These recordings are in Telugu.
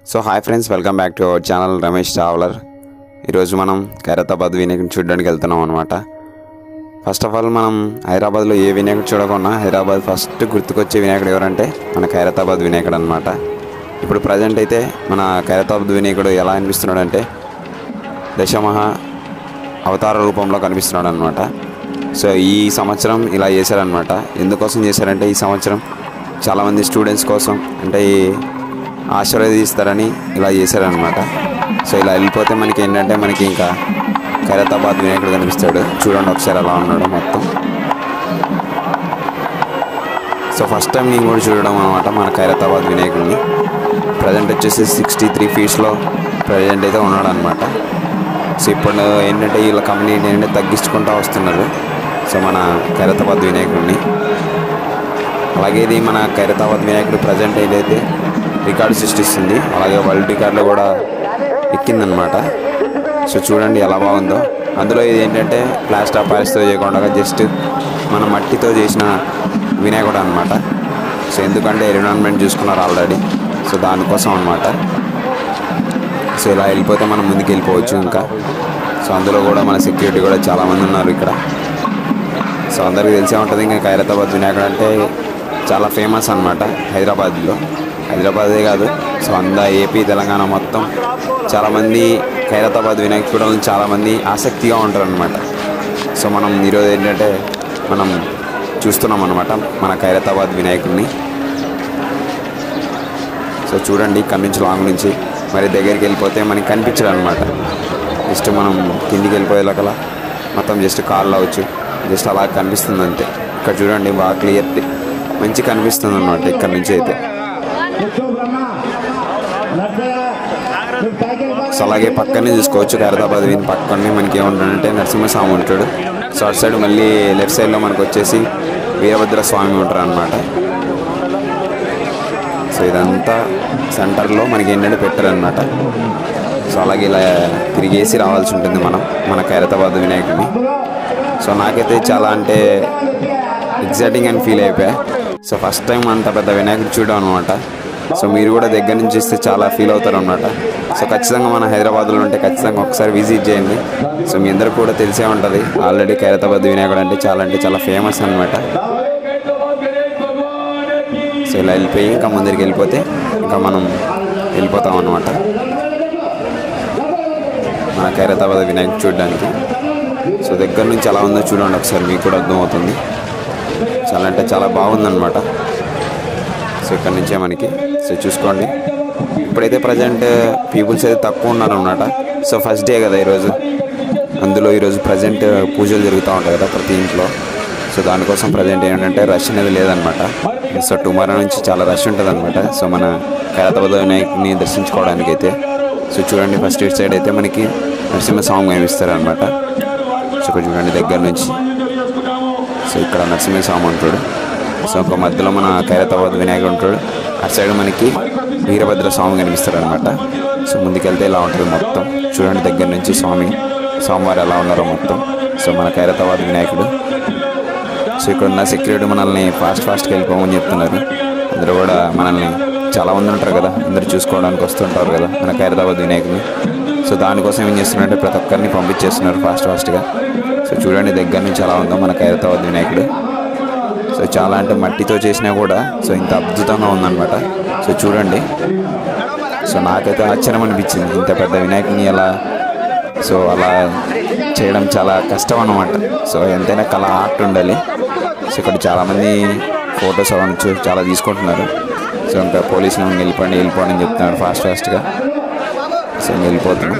so hi friends welcome back to our channel Ramesh traveller ఈరోజు మనం ఖైరతాబాద్ వినాయకుని చూడడానికి వెళ్తున్నాం అనమాట ఫస్ట్ ఆఫ్ ఆల్ మనం హైదరాబాద్లో ఏ వినాయకుడు చూడకుండా హైదరాబాద్ ఫస్ట్ గుర్తుకొచ్చే వినాయకుడు ఎవరంటే మన ఖైరతాబాద్ వినాయకుడు అనమాట ఇప్పుడు ప్రజెంట్ అయితే మన ఖైరతాబాద్ వినాయకుడు ఎలా అనిపిస్తున్నాడు అంటే దశమహా అవతార రూపంలో కనిపిస్తున్నాడు అనమాట సో ఈ సంవత్సరం ఇలా చేశారనమాట ఎందుకోసం చేశారంటే ఈ సంవత్సరం చాలామంది స్టూడెంట్స్ కోసం అంటే ఈ ఆశీర్వదిస్తారని ఇలా చేశారనమాట సో ఇలా వెళ్ళిపోతే మనకి ఏంటంటే మనకి ఇంకా ఖైరతాబాద్ వినాయకుడు కనిపిస్తాడు చూడండి ఒకసారి అలా ఉన్నాడు మొత్తం సో ఫస్ట్ టైం నేను కూడా చూడడం అనమాట మన ఖైరతాబాద్ వినాయకుడిని ప్రజెంట్ వచ్చేసి సిక్స్టీ త్రీ ఫీట్స్లో ప్రజెంట్ అయితే ఉన్నాడు అనమాట సో ఇప్పుడు ఏంటంటే వీళ్ళ కంపెనీ ఏంటంటే తగ్గించుకుంటూ వస్తున్నారు సో మన ఖైరతాబాద్ వినాయకుడిని అలాగే ఇది మన ఖైరతాబాద్ వినాయకుడు ప్రజెంట్ ఏదైతే రికార్డు సృష్టిస్తుంది అలాగే వరల్డ్ రికార్డులో కూడా ఎక్కిందనమాట సో చూడండి ఎలా బాగుందో అందులో ఇది ఏంటంటే ప్లాస్టర్ ఆఫ్ ప్యారిస్తో చేయకుండా జస్ట్ మన మట్టితో చేసిన వినాయకుడు అనమాట సో ఎందుకంటే ఎన్విరాన్మెంట్ చూసుకున్నారు ఆల్రెడీ సో దానికోసం అనమాట సో ఇలా వెళ్ళిపోతే మనం ముందుకు వెళ్ళిపోవచ్చు ఇంకా సో అందులో కూడా మన సెక్యూరిటీ కూడా చాలామంది ఉన్నారు ఇక్కడ సో అందరికీ తెలిసే ఉంటుంది ఇంకా ఖైరతాబాద్ వినాయకుడు అంటే చాలా ఫేమస్ అనమాట హైదరాబాద్లో హైదరాబాదే కాదు సో అందా ఏపీ తెలంగాణ మొత్తం చాలామంది ఖైరతాబాద్ వినాయక చూడాలని చాలామంది ఆసక్తిగా ఉంటారు అనమాట సో మనం ఈరోజు ఏంటంటే మనం చూస్తున్నాం అనమాట మన ఖైరతాబాద్ వినాయకుడిని సో చూడండి ఇక్కడ నుంచి లాంగ్ నుంచి మరి దగ్గరికి వెళ్ళిపోతే మనకి కనిపించదు అనమాట జస్ట్ మనం కిందికి వెళ్ళిపోయేలాకలా మొత్తం జస్ట్ కార్లో అవచ్చు జస్ట్ అలా కనిపిస్తుంది అంతే ఇక్కడ చూడండి బాగా క్లియర్ మంచి కనిపిస్తుంది అనమాట ఇక్కడ నుంచి అయితే సో అలాగే పక్కనే చూసుకోవచ్చు ఖైరతాబాద్ విని పక్కనే మనకి ఏముంటాడంటే నరసింహస్వామి ఉంటాడు సో అటు సైడ్ మళ్ళీ లెఫ్ట్ సైడ్లో మనకు వచ్చేసి వీరభద్ర స్వామి ఉంటారు అనమాట సో ఇదంతా సెంటర్లో మనకి ఏంటంటే పెట్టారనమాట సో అలాగే ఇలా తిరిగేసి రావాల్సి ఉంటుంది మనం మన ఖైరతాబాద్ వినాయకుడిని సో నాకైతే చాలా అంటే ఎగ్జైటింగ్ అని ఫీల్ అయిపోయా సో ఫస్ట్ టైం అంత పెద్ద వినాయకుడు చూడడం అనమాట సో మీరు కూడా దగ్గర నుంచి చూస్తే చాలా ఫీల్ అవుతారు అనమాట సో ఖచ్చితంగా మన హైదరాబాద్లో ఉంటే ఖచ్చితంగా ఒకసారి విజిట్ చేయండి సో మీ అందరికి కూడా తెలిసే ఉంటుంది ఆల్రెడీ ఖైరతాబాద్ వినాయకుడు అంటే చాలా అంటే చాలా ఫేమస్ అనమాట సో ఇలా వెళ్ళిపోయి ఇంకా ముందరికి వెళ్ళిపోతే ఇంకా మనం వెళ్ళిపోతాం అనమాట మన ఖైరతాబాద్ వినాయకుడు చూడడానికి సో దగ్గర నుంచి ఎలా ఉందో చూడండి ఒకసారి మీకు కూడా అర్థమవుతుంది చాలా అంటే చాలా బాగుందన్నమాట సో ఇక్కడ నుంచే మనకి సో చూసుకోండి ఇప్పుడైతే ప్రజెంట్ పీపుల్స్ అయితే తక్కువ ఉన్నారనమాట సో ఫస్ట్ డే కదా ఈరోజు అందులో ఈరోజు ప్రజెంట్ పూజలు జరుగుతూ ఉంటాయి కదా ప్రతి ఇంట్లో సో దానికోసం ప్రజెంట్ ఏంటంటే రష్ అనేది లేదనమాట సో టుమారో నుంచి చాలా రష్ ఉంటుంది అనమాట సో మన ఖైరతాబాద్ వినాయకుని దర్శించుకోవడానికి అయితే సో చూడండి ఫస్ట్ ఇటు సైడ్ అయితే మనకి నరసింహస్వామి కనిపిస్తారు అనమాట సో ఇక్కడ చూడండి దగ్గర నుంచి సో ఇక్కడ నరసింహస్వామి ఉంటాడు సో ఒక మధ్యలో మన ఖైరతాబాద్ వినాయకుడు ఉంటాడు అటు సైడ్ మనకి వీరభద్ర స్వామి కనిపిస్తారు అనమాట సో ముందుకెళ్తే ఇలా ఉంటుంది మొత్తం చూడండి దగ్గర నుంచి స్వామి స్వామివారు ఎలా ఉన్నారో మొత్తం సో మన ఖైరతాబాద్ వినాయకుడు సో ఇక్కడ ఉన్న సెక్యూరిటీ మనల్ని ఫాస్ట్ ఫాస్ట్గా వెళ్ళిపోమని చెప్తున్నారు అందరూ కూడా మనల్ని చాలా మంది ఉంటారు కదా అందరూ చూసుకోవడానికి వస్తుంటారు కదా మన ఖైరతాబాద్ వినాయకుడిని సో దానికోసం ఏం చేస్తున్నారంటే ప్రతి ఒక్కరిని పంపించేస్తున్నారు ఫాస్ట్ ఫాస్ట్గా సో చూడండి దగ్గర నుంచి ఎలా ఉందో మన ఖైరతాబాద్ వినాయకుడు సో చాలా అంటే మట్టితో చేసినా కూడా సో ఇంత అద్భుతంగా ఉందన్నమాట సో చూడండి సో నాకైతే ఆశ్చర్యం అనిపించింది ఇంత పెద్ద వినాయకుని ఎలా సో అలా చేయడం చాలా కష్టం అన్నమాట సో ఎంతైనా కళ ఆర్ట్ ఉండాలి సో ఇక్కడ చాలామంది ఫొటోస్ అవ్వచ్చు చాలా తీసుకుంటున్నారు సో ఇంకా పోలీసులు వెళ్ళిపోండి వెళ్ళిపోండి అని చెప్తున్నారు ఫాస్ట్ ఫాస్ట్గా సో ఇంకా వెళ్ళిపోతున్నాం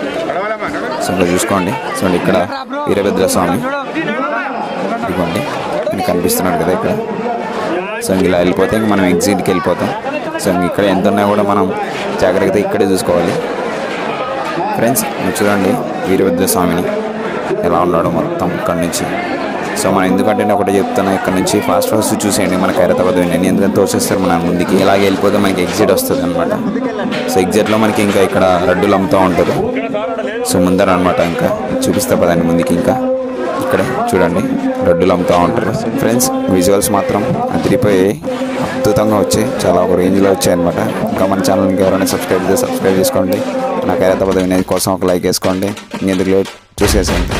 సో ఇంకా చూసుకోండి సో ఇక్కడ వీరభద్ర స్వామి ఇదిగోండి మనకి కనిపిస్తున్నాడు కదా ఇక్కడ సో ఇంక ఇలా వెళ్ళిపోతే ఇంక మనం ఎగ్జిట్కి వెళ్ళిపోతాం సో ఇంక ఇక్కడ ఎంత ఉన్నా కూడా మనం జాగ్రత్తగా ఇక్కడే చూసుకోవాలి ఫ్రెండ్స్ మీరు చూడండి వీరభద్ర స్వామిని ఎలా ఉన్నాడో మొత్తం ఇక్కడ నుంచి సో మనం ఎందుకంటే నేను ఒకటే చెప్తున్నా ఇక్కడ నుంచి ఫాస్ట్ ఫాస్ట్ చూసేయండి మన ఖైరతాబాద్ వినండి ఎందుకంటే తోసేస్తారు మన ముందుకి ఇలాగే వెళ్ళిపోతే మనకి ఎగ్జిట్ వస్తుంది అనమాట సో ఎగ్జిట్లో మనకి ఇంకా ఇక్కడ లడ్డూలు అమ్ముతూ ఉంటారు సో ముందర అనమాట ఇంకా చూపిస్తా పదండి ముందుకి ఇంకా ఇక్కడే చూడండి లడ్డూలు అమ్ముతూ ఉంటారు ఫ్రెండ్స్ విజువల్స్ మాత్రం అదిరిపోయాయి అద్భుతంగా వచ్చాయి చాలా ఒక రేంజ్లో వచ్చాయి అనమాట ఇంకా మన ఛానల్ ఇంకా ఎవరైనా సబ్స్క్రైబ్ చేస్తే సబ్స్క్రైబ్ చేసుకోండి నా ఖైరతాబాద్ వినాయక్ కోసం ఒక లైక్ వేసుకోండి ఇంకెందుకు లేట్ చూసేసేయండి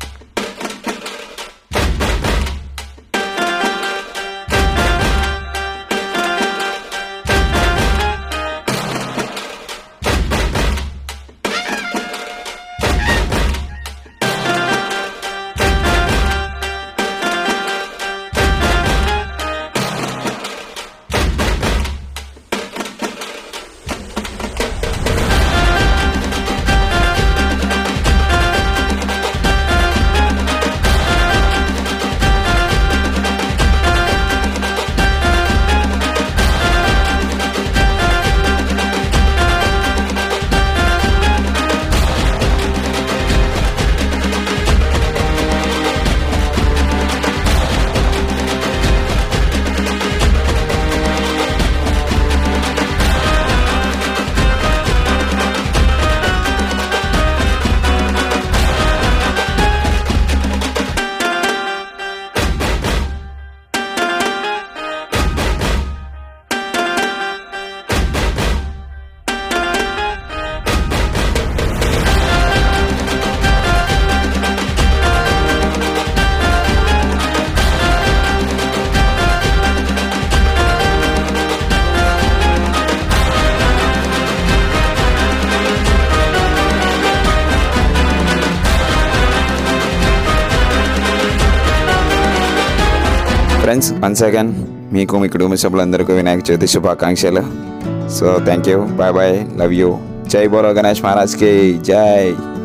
ఫ్రెండ్స్ వన్ సెకండ్ మీకు మీ కుటుంబ సభ్యులందరికీ వినాయక చవితి శుభాకాంక్షలు so thank you bye bye love you జై బోలో గణేష్ మహారాజ్కి జై